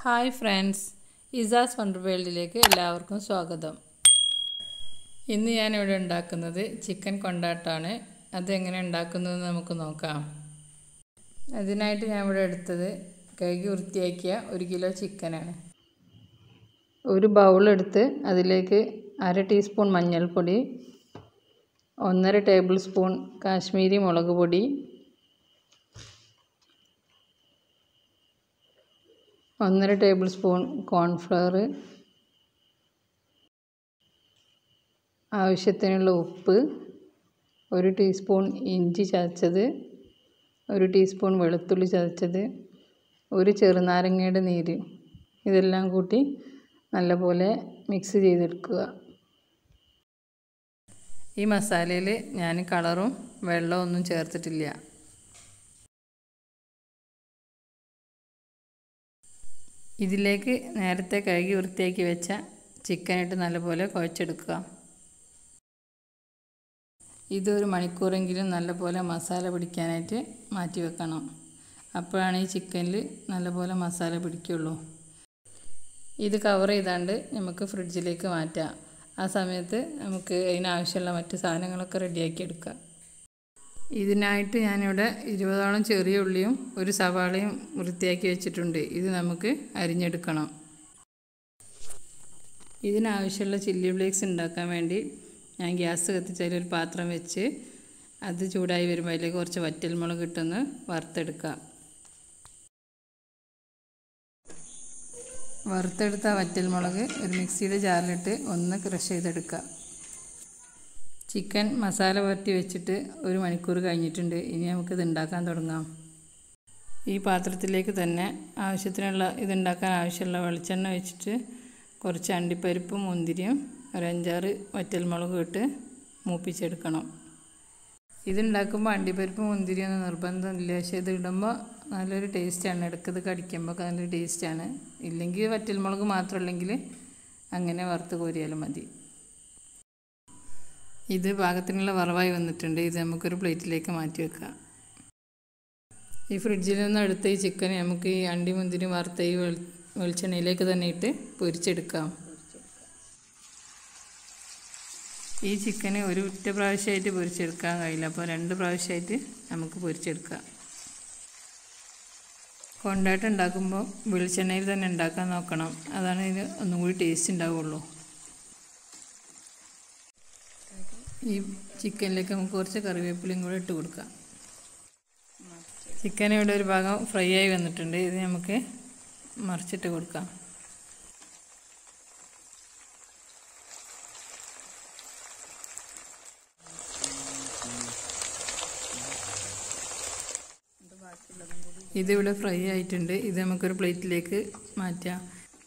hi friends ഇസാസ് wonder വേൾഡിലേക്ക് എല്ലാവർക്കും സ്വാഗതം ഇന്ന് ഞാനിവിടെ ഉണ്ടാക്കുന്നത് ചിക്കൻ കൊണ്ടാട്ടമാണ് അതെങ്ങനെ ഉണ്ടാക്കുന്നതെന്ന് നമുക്ക് നോക്കാം അതിനായിട്ട് ഞാൻ ഇവിടെ എടുത്തത് കഴുകി വൃത്തിയാക്കിയ ഒരു കിലോ ചിക്കനാണ് ഒരു ബൗളെടുത്ത് അതിലേക്ക് അര ടീസ്പൂൺ മഞ്ഞൾപ്പൊടി ഒന്നര ടേബിൾ സ്പൂൺ കാശ്മീരി മുളക് പൊടി ഒന്നര ടേബിൾ സ്പൂൺ കോൺഫ്ലവർ ആവശ്യത്തിനുള്ള ഉപ്പ് ഒരു ടീസ്പൂൺ ഇഞ്ചി ചതച്ചത് ഒരു ടീസ്പൂൺ വെളുത്തുള്ളി ചതച്ചത് ഒരു ചെറുനാരങ്ങയുടെ നീര് ഇതെല്ലാം കൂട്ടി നല്ലപോലെ മിക്സ് ചെയ്തെടുക്കുക ഈ മസാലയിൽ ഞാൻ കളറും വെള്ളവും ഒന്നും ചേർത്തിട്ടില്ല ഇതിലേക്ക് നേരത്തെ കഴുകി വൃത്തിയാക്കി വെച്ച ചിക്കനിട്ട് നല്ലപോലെ കുഴച്ചെടുക്കുക ഇതൊരു മണിക്കൂറെങ്കിലും നല്ലപോലെ മസാല പിടിക്കാനായിട്ട് മാറ്റി വെക്കണം അപ്പോഴാണ് ഈ ചിക്കനിൽ നല്ലപോലെ മസാല പിടിക്കുള്ളൂ ഇത് കവർ ചെയ്താണ്ട് നമുക്ക് ഫ്രിഡ്ജിലേക്ക് മാറ്റാം ആ സമയത്ത് നമുക്ക് അതിനാവശ്യമുള്ള മറ്റ് സാധനങ്ങളൊക്കെ റെഡിയാക്കി എടുക്കാം ഇതിനായിട്ട് ഞാനിവിടെ ഇരുപതോളം ചെറിയ ഉള്ളിയും ഒരു സവാളയും വൃത്തിയാക്കി വെച്ചിട്ടുണ്ട് ഇത് നമുക്ക് അരിഞ്ഞെടുക്കണം ഇതിനാവശ്യമുള്ള ചില്ലി ഫ്ലേക്സ് ഉണ്ടാക്കാൻ വേണ്ടി ഞാൻ ഗ്യാസ് കത്തിച്ച് അതിലൊരു പാത്രം വെച്ച് അത് ചൂടായി വരുമ്പോൾ അതിലേക്ക് കുറച്ച് വറ്റൽമുളക് ഇട്ടൊന്ന് വറുത്തെടുക്കുക വറുത്തെടുത്ത വറ്റൽമുളക് ഒരു മിക്സിയുടെ ജാറിലിട്ട് ഒന്ന് ക്രഷ് ചെയ്തെടുക്കുക ചിക്കൻ മസാല പുരട്ടി വെച്ചിട്ട് ഒരു മണിക്കൂർ കഴിഞ്ഞിട്ടുണ്ട് ഇനി നമുക്കിത് ഉണ്ടാക്കാൻ തുടങ്ങാം ഈ പാത്രത്തിലേക്ക് തന്നെ ആവശ്യത്തിനുള്ള ഇതുണ്ടാക്കാൻ ആവശ്യമുള്ള വെളിച്ചെണ്ണ വെച്ചിട്ട് കുറച്ച് അണ്ടിപ്പരിപ്പും മുന്തിരിയും ഒരു അഞ്ചാറ് വറ്റൽമുളകും ഇട്ട് മൂപ്പിച്ചെടുക്കണം ഇതുണ്ടാക്കുമ്പോൾ അണ്ടിപ്പരിപ്പ് മുന്തിരിയൊന്നും നിർബന്ധമില്ല പക്ഷേ ഇത് ഇടുമ്പോൾ നല്ലൊരു ടേസ്റ്റാണ് ഇടയ്ക്കത് കടിക്കുമ്പോൾ നല്ലൊരു ടേസ്റ്റാണ് ഇല്ലെങ്കിൽ വറ്റൽമുളക് മാത്രമല്ലെങ്കിൽ അങ്ങനെ വറുത്ത് കോരിയാലും മതി ഇത് പാകത്തിനുള്ള വറവായി വന്നിട്ടുണ്ട് ഇത് നമുക്കൊരു പ്ലേറ്റിലേക്ക് മാറ്റി വെക്കാം ഈ ഫ്രിഡ്ജിൽ നിന്ന് എടുത്ത ഈ ചിക്കൻ നമുക്ക് ഈ അണ്ടി മുന്തിരി വറുത്ത ഈ വെളിച്ചെണ്ണയിലേക്ക് തന്നെ ഇട്ട് പൊരിച്ചെടുക്കാം ഈ ചിക്കന് ഒരു ഒറ്റ പ്രാവശ്യമായിട്ട് പൊരിച്ചെടുക്കാൻ കഴിയില്ല അപ്പോൾ രണ്ട് പ്രാവശ്യമായിട്ട് നമുക്ക് പൊരിച്ചെടുക്കാം കൊണ്ടാട്ടം ഉണ്ടാക്കുമ്പോൾ വെളിച്ചെണ്ണയിൽ തന്നെ ഉണ്ടാക്കാൻ നോക്കണം അതാണ് ഇതിന് ഒന്നും കൂടി ടേസ്റ്റ് ഉണ്ടാവുള്ളൂ ഈ ചിക്കനിലേക്ക് നമുക്ക് കുറച്ച് കറിവേപ്പിലയും കൂടെ ഇട്ട് കൊടുക്കാം ചിക്കൻ ഇവിടെ ഒരു ഭാഗം ഫ്രൈ ആയി വന്നിട്ടുണ്ട് ഇത് നമുക്ക് മറിച്ചിട്ട് കൊടുക്കാം ഇതിവിടെ ഫ്രൈ ആയിട്ടുണ്ട് ഇത് നമുക്കൊരു പ്ലേറ്റിലേക്ക് മാറ്റാം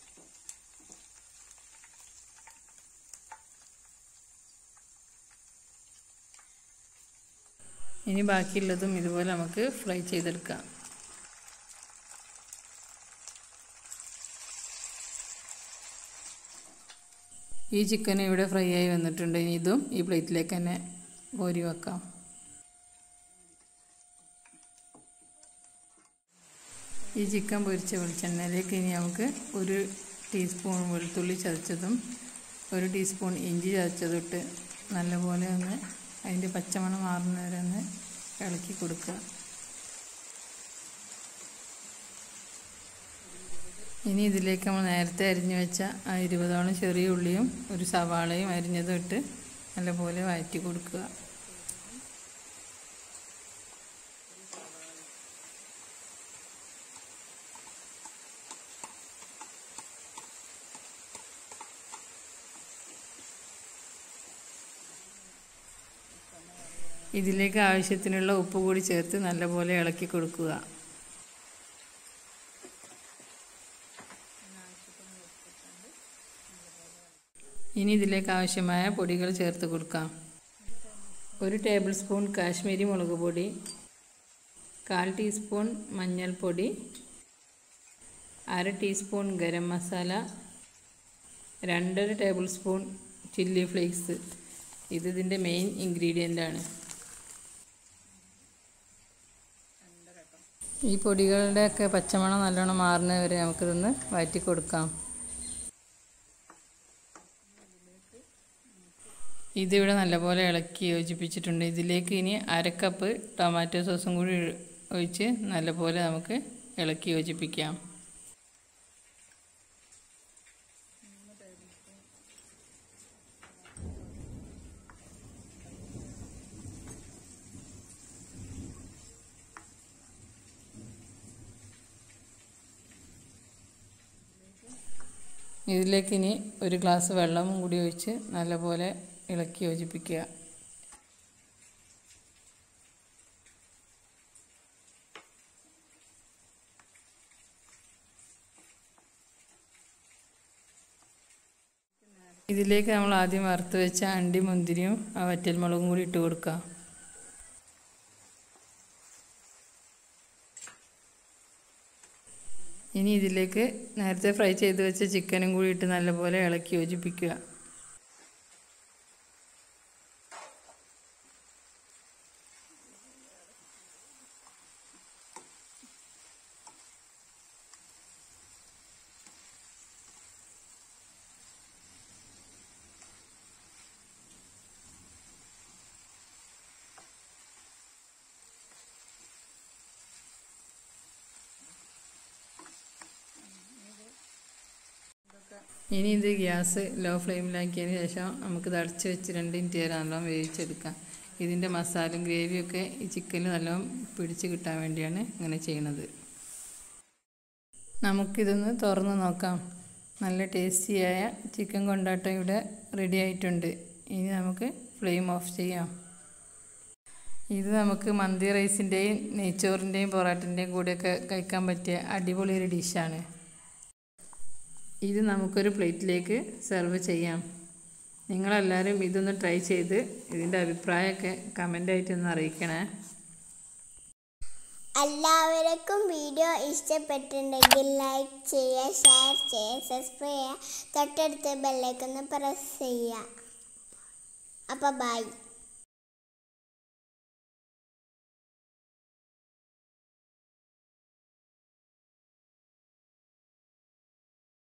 ഇനി ബാക്കിയുള്ളതും ഇതുപോലെ നമുക്ക് ഫ്രൈ ചെയ്തെടുക്കാം ഈ ചിക്കൻ ഇവിടെ ഫ്രൈ ആയി വന്നിട്ടുണ്ട് ഇനി ഇതും ഈ പ്ലേറ്റിലേക്ക് തന്നെ കോരി വെക്കാം ഈ ചിക്കൻ പൊരിച്ച വെളിച്ചെണ്ണയിലേക്ക് ഇനി നമുക്ക് ഒരു ടീസ്പൂൺ വെളുത്തുള്ളി ചതച്ചതും ഒരു ടീസ്പൂൺ ഇഞ്ചി ചതച്ചതും ഇട്ട് നല്ലപോലെ ഒന്ന് അതിൻ്റെ പച്ചമണം മാറുന്നവരെ ഒന്ന് ഇളക്കി കൊടുക്കുക ഇനി ഇതിലേക്ക് നമ്മൾ നേരത്തെ അരിഞ്ഞു വെച്ച ആ ഇരുപതോളം ചെറിയ ഉള്ളിയും ഒരു സവാളയും അരിഞ്ഞതും ഇട്ട് നല്ലപോലെ വഴറ്റി കൊടുക്കുക ഇതിലേക്ക് ആവശ്യത്തിനുള്ള ഉപ്പ് കൂടി ചേർത്ത് നല്ലപോലെ ഇളക്കി കൊടുക്കുക ഇനി ഇതിലേക്ക് ആവശ്യമായ പൊടികൾ ചേർത്ത് കൊടുക്കാം ഒരു ടേബിൾ സ്പൂൺ കാശ്മീരി മുളക് പൊടി കാൽ ടീസ്പൂൺ മഞ്ഞൾപ്പൊടി അര ടീസ്പൂൺ ഗരം മസാല രണ്ടര ടേബിൾ സ്പൂൺ ചില്ലി ഫ്ലേക്സ് ഇത് ഇതിൻ്റെ മെയിൻ ഇൻഗ്രീഡിയൻ്റ് ആണ് ഈ പൊടികളുടെയൊക്കെ പച്ചമണം നല്ലോണം മാറുന്നത് വരെ നമുക്കിതൊന്ന് വഴറ്റി കൊടുക്കാം ഇതിവിടെ നല്ലപോലെ ഇളക്കി യോജിപ്പിച്ചിട്ടുണ്ട് ഇതിലേക്ക് ഇനി അരക്കപ്പ് ടൊമാറ്റോ സോസും കൂടി ഒഴിച്ച് നല്ലപോലെ നമുക്ക് ഇളക്കി യോജിപ്പിക്കാം ഇതിലേക്ക് ഇനി ഒരു ഗ്ലാസ് വെള്ളവും കൂടി ഒഴിച്ച് നല്ലപോലെ ഇളക്കി യോജിപ്പിക്കുക ഇതിലേക്ക് നമ്മൾ ആദ്യം വറുത്ത് വെച്ച അണ്ടി മുന്തിരിയും ആ വറ്റൽമുളകും കൂടി ഇട്ട് കൊടുക്കുക ഇനി ഇതിലേക്ക് നേരത്തെ ഫ്രൈ ചെയ്ത് വെച്ച ചിക്കനും കൂടി ഇട്ട് നല്ലപോലെ ഇളക്കി യോജിപ്പിക്കുക ഇനി ഇത് ഗ്യാസ് ലോ ഫ്ലെയിമിലാക്കിയതിന് ശേഷം നമുക്കിത് അടച്ച് വെച്ച് രണ്ട് മിനിറ്റ് നേരം നല്ലോണം വേവിച്ചെടുക്കാം ഇതിൻ്റെ മസാലയും ഗ്രേവിയൊക്കെ ഈ ചിക്കനിൽ നല്ലോണം പിടിച്ച് കിട്ടാൻ വേണ്ടിയാണ് ഇങ്ങനെ ചെയ്യണത് നമുക്കിതൊന്ന് തുറന്ന് നോക്കാം നല്ല ടേസ്റ്റിയായ ചിക്കൻ കൊണ്ടാട്ടം ഇവിടെ റെഡി ആയിട്ടുണ്ട് ഇനി നമുക്ക് ഫ്ലെയിം ഓഫ് ചെയ്യാം ഇത് നമുക്ക് മന്തി റൈസിൻ്റെയും നെയ്ച്ചോറിൻ്റെയും പൊറാട്ടിൻ്റെയും കൂടെയൊക്കെ കഴിക്കാൻ പറ്റിയ അടിപൊളി ഒരു ഡിഷാണ് ഇത് നമുക്കൊരു പ്ലേറ്റിലേക്ക് സെർവ് ചെയ്യാം നിങ്ങളെല്ലാവരും ഇതൊന്ന് ട്രൈ ചെയ്ത് ഇതിൻ്റെ അഭിപ്രായമൊക്കെ കമൻ്റായിട്ട് ഒന്ന് അറിയിക്കണേ എല്ലാവർക്കും വീഡിയോ ഇഷ്ടപ്പെട്ടിട്ടുണ്ടെങ്കിൽ ലൈക്ക് ചെയ്യുക ഷെയർ ചെയ്യുക സബ്സ്ക്രൈബ് ചെയ്യുക തൊട്ടടുത്ത് ബെല്ലൈക്കൊന്ന് പ്രസ് ചെയ്യുക അപ്പോൾ ബൈ